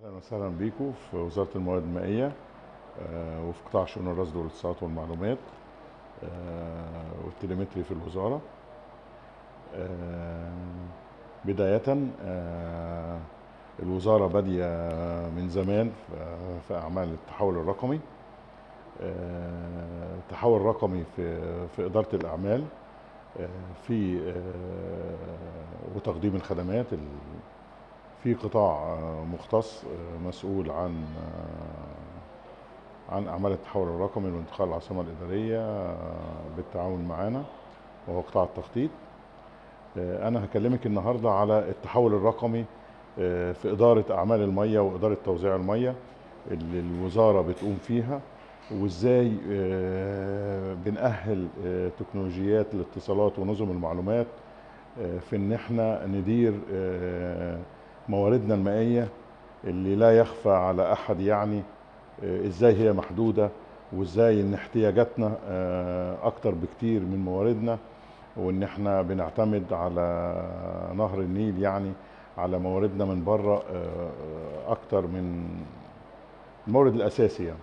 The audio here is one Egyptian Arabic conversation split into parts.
اهلا وسهلا بيكم في وزاره الموارد المائيه آه، وفي قطاع شؤون الرصد والاتصالات والمعلومات آه، والتليمتري في الوزاره آه، بدايه آه، الوزاره باديه من زمان في- في اعمال التحول الرقمي آه، التحول الرقمي في في اداره الاعمال آه، في آه، وتقديم الخدمات ال- في قطاع آه، مختص آه، مسؤول عن آه، عن اعمال التحول الرقمي وانتقال العاصمه الاداريه آه، بالتعاون معنا وهو قطاع التخطيط آه، انا هكلمك النهارده على التحول الرقمي آه، في اداره اعمال الميه واداره توزيع الميه اللي الوزاره بتقوم فيها وازاي آه، بنأهل آه، تكنولوجيات الاتصالات ونظم المعلومات آه، في ان احنا ندير آه، مواردنا المائيه اللي لا يخفى على احد يعني آه، ازاي هي محدوده وازاي ان احتياجاتنا آه، اكتر بكتير من مواردنا وان احنا بنعتمد على نهر النيل يعني على مواردنا من بره آه، آه، اكتر من المورد الاساسي يعني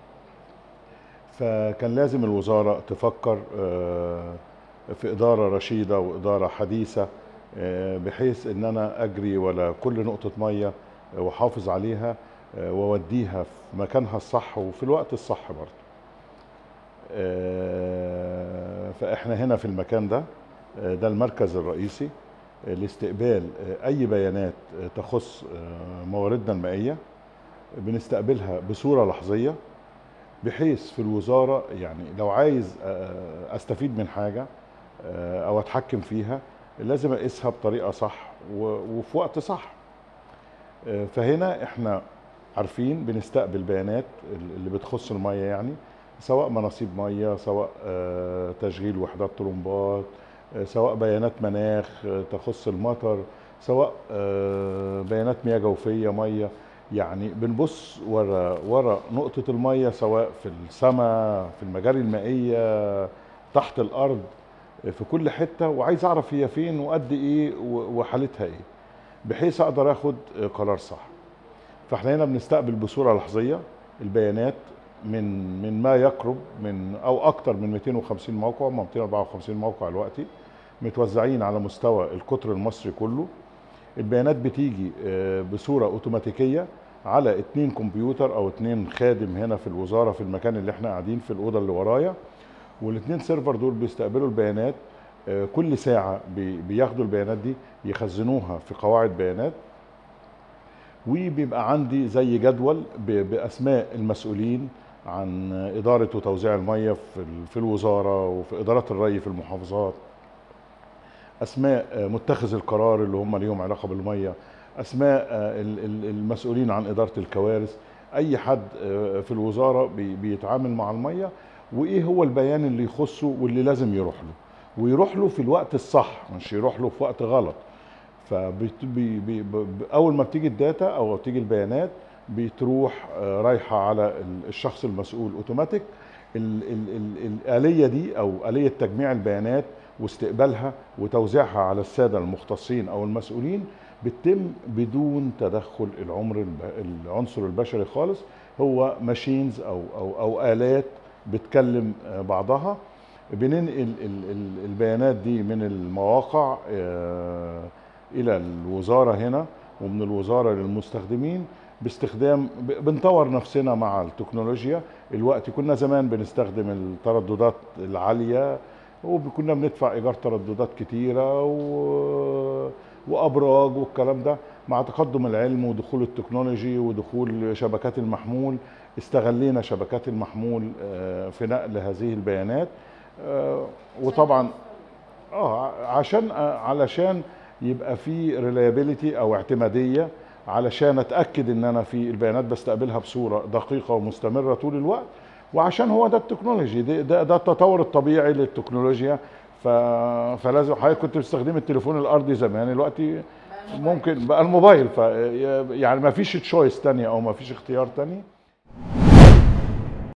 فكان لازم الوزاره تفكر آه، في اداره رشيده واداره حديثه آه، بحيث ان انا اجري ولا كل نقطه ميه آه، واحافظ عليها آه، واوديها في مكانها الصح وفي الوقت الصح برضه آه، فاحنا هنا في المكان ده آه، ده المركز الرئيسي آه، لاستقبال آه، اي بيانات آه، تخص آه، مواردنا المائيه بنستقبلها بصوره لحظيه بحيث في الوزاره يعني لو عايز آه، استفيد من حاجه آه، او اتحكم فيها لازم اقيسها بطريقه صح و- وفي وقت صح آه، فهنا احنا عارفين بنستقبل بيانات اللي بتخص الميه يعني سواء مناصيب ميه سواء آه، تشغيل وحدات طرمبات آه، سواء بيانات مناخ آه، تخص المطر سواء آه، بيانات مياه جوفيه ميه يعني بنبص ورا ورا نقطه الميه سواء في السماء في المجاري المائيه تحت الارض آه، في كل حته وعايز اعرف هي فين وقد ايه و- وحالتها ايه بحيث اقدر اخد آه، قرار صح فاحنا هنا بنستقبل بصوره لحظيه البيانات من من ما يقرب من او اكتر من 250 موقع هم 254 موقع دلوقتي متوزعين على مستوى القطر المصري كله البيانات بتيجي آه، بصوره اوتوماتيكيه على اتنين كمبيوتر او اتنين خادم هنا في الوزاره في المكان اللي احنا قاعدين في الاوضه اللي ورايا والاتنين سيرفر دول بيستقبلوا البيانات آه، كل ساعه بي- بياخدوا البيانات دي يخزنوها في قواعد بيانات وبيبقى عندي زي جدول ب- باسماء المسؤولين عن اداره وتوزيع الميه في ال- في الوزاره وفي ادارات الري في المحافظات اسماء آه، متخذ القرار اللي هم ليهم علاقه بالميه اسماء آه، ال- ال- المسؤولين عن اداره الكوارث اي حد آه، في الوزاره بي- بيتعامل مع الميه وايه هو البيان اللي يخصه واللي لازم يروح له ويروح له في الوقت الصح مش يروح له في وقت غلط فاول ما بتيجي الداتا او بتيجي البيانات بتروح آه، رايحه على ال- الشخص المسؤول اوتوماتيك ال ال ال الاليه دي او اليه تجميع البيانات واستقبالها وتوزيعها على الساده المختصين او المسؤولين بتتم بدون تدخل العمر الب- العنصر البشري خالص هو ماشينز او او او الات بتكلم آه، بعضها بننقل ال- ال- البيانات دي من المواقع آه، الى الوزاره هنا ومن الوزاره للمستخدمين باستخدام ب- بنطور نفسنا مع التكنولوجيا الوقت كنا زمان بنستخدم الترددات العاليه وكنا بندفع ايجار ترددات كتيره و... وابراج والكلام ده مع تقدم العلم ودخول التكنولوجي ودخول شبكات المحمول استغلينا شبكات المحمول آه، في نقل هذه البيانات آه، وطبعا اه عشان آه، علشان يبقى في ريلايبيليتي او اعتماديه علشان اتاكد ان انا في البيانات بستقبلها بصوره دقيقه ومستمره طول الوقت وعشان هو ده التكنولوجي ده ده, ده التطور الطبيعي للتكنولوجيا ف... فلازم حضرتك كنت بتستخدم التليفون الارضي زمان دلوقتي ممكن بقى الموبايل ف يعني ما فيش تشويس تانية او ما فيش اختيار تاني